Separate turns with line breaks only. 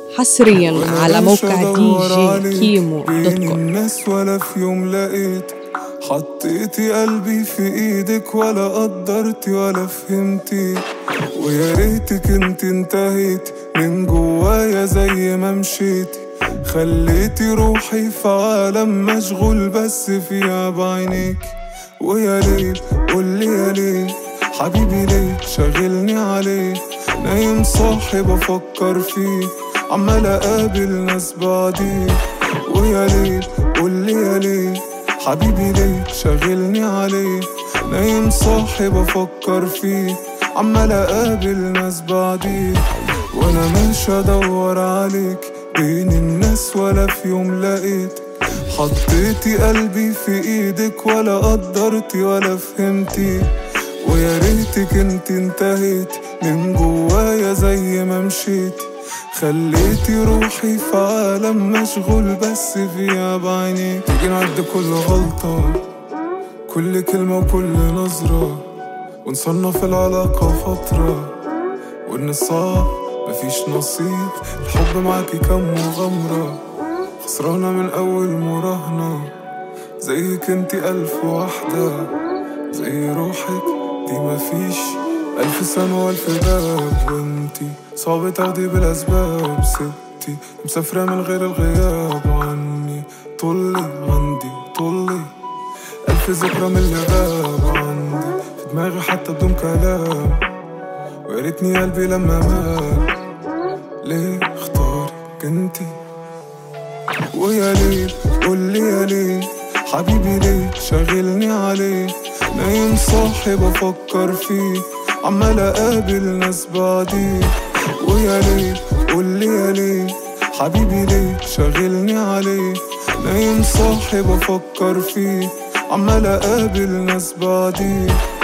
حصريا على موقع دي جي كيمو دوت
بين
كوم
الناس ولا في يوم لقيت حطيتي قلبي في ايدك ولا قدرتي ولا فهمتي ويا ريتك انت انتهيت من جوايا زي ما مشيتي خليتي روحي في عالم مشغول بس فيها بعينيك ويا ليل قولي يا ليل حبيبي ليه شاغلني عليه نايم صاحي بفكر فيه عمال اقابل ناس بعديه ويا ليل قولي يا ليل حبيبي ليه شاغلني عليه نايم صاحي بفكر فيه عمال اقابل ناس بعديه وانا مش ادور عليك بين الناس ولا في يوم لقيتك حطيتي قلبي في ايدك ولا قدرتي ولا فهمتي ويا ريتك انت انتهيت من جوايا زي ما مشيتي خليتي روحي في عالم مشغول بس فيها بعينيك تيجي نعد كل غلطة كل كلمة وكل نظرة ونصنف العلاقة فترة وإن الصعب مفيش نصيب الحب معاكي كم مغامرة خسرانة من أول مراهنة زيك انتي ألف واحدة زي روحك دي مفيش ألف سنة وألف باب وانتي صعب تاخدي بالأسباب ستي مسافرة من غير الغياب عني طلي عندي طلي ألف ذكرى من اللي غاب عندي في دماغي حتى بدون كلام ويا ريتني قلبي لما مات ليه اختارك انتي ويا ليل قولي يا ليل حبيبي ليه شاغلني عليه نايم صاحي بفكر فيه عمال اقابل ناس بعديه ويا ليل قولي يا ليل حبيبي ليه شاغلني عليه نايم صاحي بفكر فيه عمال اقابل ناس بعديه